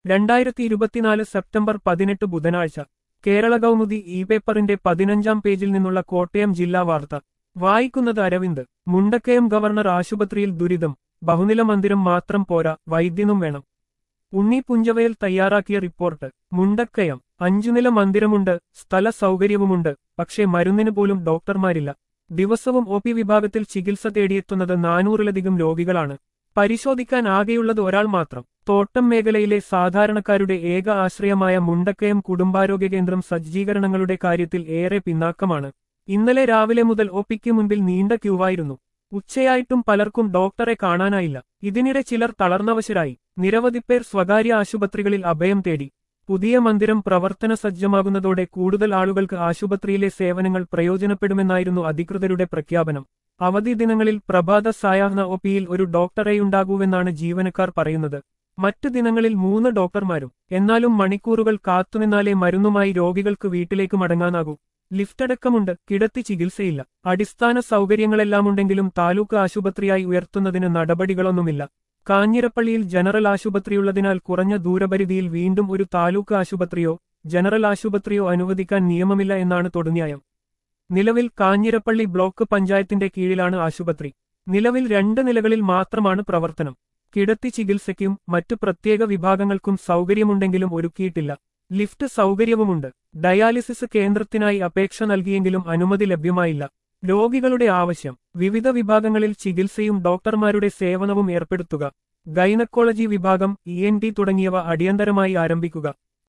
രണ്ടായിരത്തി ഇരുപത്തിനാല് സെപ്റ്റംബർ പതിനെട്ട് ബുധനാഴ്ച കേരള കൗമുദി ഇ പേപ്പറിന്റെ പതിനഞ്ചാം പേജിൽ നിന്നുള്ള കോട്ടയം ജില്ലാ വാർത്ത വായിക്കുന്നത് അരവിന്ദ് മുണ്ടക്കയം ഗവർണർ ആശുപത്രിയിൽ ദുരിതം ബഹുനില മന്ദിരം മാത്രം പോരാ വൈദ്യനും വേണം ഉണ്ണി പുഞ്ചവയൽ തയ്യാറാക്കിയ റിപ്പോർട്ട് മുണ്ടക്കയം അഞ്ചുനില മന്ദിരമുണ്ട് സ്ഥല സൗകര്യവുമുണ്ട് പക്ഷേ മരുന്നിന് പോലും ഡോക്ടർമാരില്ല ദിവസവും ഒ പി വിഭാഗത്തിൽ ചികിത്സ തേടിയെത്തുന്നത് നാനൂറിലധികം രോഗികളാണ് പരിശോധിക്കാൻ ആകെയുള്ളത് ഒരാൾ മാത്രം തോട്ടം മേഖലയിലെ സാധാരണക്കാരുടെ ഏക ആശ്രയമായ മുണ്ടക്കയം കുടുംബാരോഗ്യ കേന്ദ്രം സജ്ജീകരണങ്ങളുടെ കാര്യത്തിൽ ഏറെ പിന്നാക്കമാണ് ഇന്നലെ രാവിലെ മുതൽ ഒപിക്ക് മുൻപിൽ നീണ്ട ക്യൂവായിരുന്നു ഉച്ചയായിട്ടും പലർക്കും ഡോക്ടറെ കാണാനായില്ല ഇതിനിടെ ചിലർ തളർന്നവശരായി നിരവധി പേർ സ്വകാര്യ ആശുപത്രികളിൽ അഭയം തേടി പുതിയ മന്ദിരം പ്രവർത്തന സജ്ജമാകുന്നതോടെ കൂടുതൽ ആളുകൾക്ക് ആശുപത്രിയിലെ സേവനങ്ങൾ പ്രയോജനപ്പെടുമെന്നായിരുന്നു അധികൃതരുടെ പ്രഖ്യാപനം അവധി ദിനങ്ങളിൽ പ്രഭാത സായാഹ്ന ഒപിയിൽ ഒരു ഡോക്ടറെയുണ്ടാകൂവെന്നാണ് ജീവനക്കാർ പറയുന്നത് മറ്റു ദിനങ്ങളിൽ മൂന്ന് ഡോക്ടർമാരും എന്നാലും മണിക്കൂറുകൾ കാത്തുനിന്നാലേ മരുന്നുമായി രോഗികൾക്ക് വീട്ടിലേക്ക് മടങ്ങാനാകൂ ലിഫ്റ്റടക്കമുണ്ട് കിടത്തി ചികിത്സയില്ല അടിസ്ഥാന സൗകര്യങ്ങളെല്ലാമുണ്ടെങ്കിലും താലൂക്ക് ആശുപത്രിയായി ഉയർത്തുന്നതിന് നടപടികളൊന്നുമില്ല കാഞ്ഞിരപ്പള്ളിയിൽ ജനറൽ ആശുപത്രിയുള്ളതിനാൽ കുറഞ്ഞ ദൂരപരിധിയിൽ വീണ്ടും ഒരു താലൂക്ക് ആശുപത്രിയോ ജനറൽ ആശുപത്രിയോ അനുവദിക്കാൻ നിയമമില്ല എന്നാണ് തൊടുന്യായം നിലവിൽ കാഞ്ഞിരപ്പള്ളി ബ്ലോക്ക് പഞ്ചായത്തിന്റെ കീഴിലാണ് ആശുപത്രി നിലവിൽ രണ്ട് നിലകളിൽ മാത്രമാണ് പ്രവർത്തനം കിടത്തി ചികിത്സയ്ക്കും മറ്റു പ്രത്യേക വിഭാഗങ്ങൾക്കും സൗകര്യമുണ്ടെങ്കിലും ഒരുക്കിയിട്ടില്ല ലിഫ്റ്റ് സൗകര്യവുമുണ്ട് ഡയാലിസിസ് കേന്ദ്രത്തിനായി അപേക്ഷ നൽകിയെങ്കിലും അനുമതി ലഭ്യമായില്ല രോഗികളുടെ ആവശ്യം വിവിധ വിഭാഗങ്ങളിൽ ചികിത്സയും ഡോക്ടർമാരുടെ സേവനവും ഏർപ്പെടുത്തുക ഗൈനക്കോളജി വിഭാഗം ഇ തുടങ്ങിയവ അടിയന്തരമായി ആരംഭിക്കുക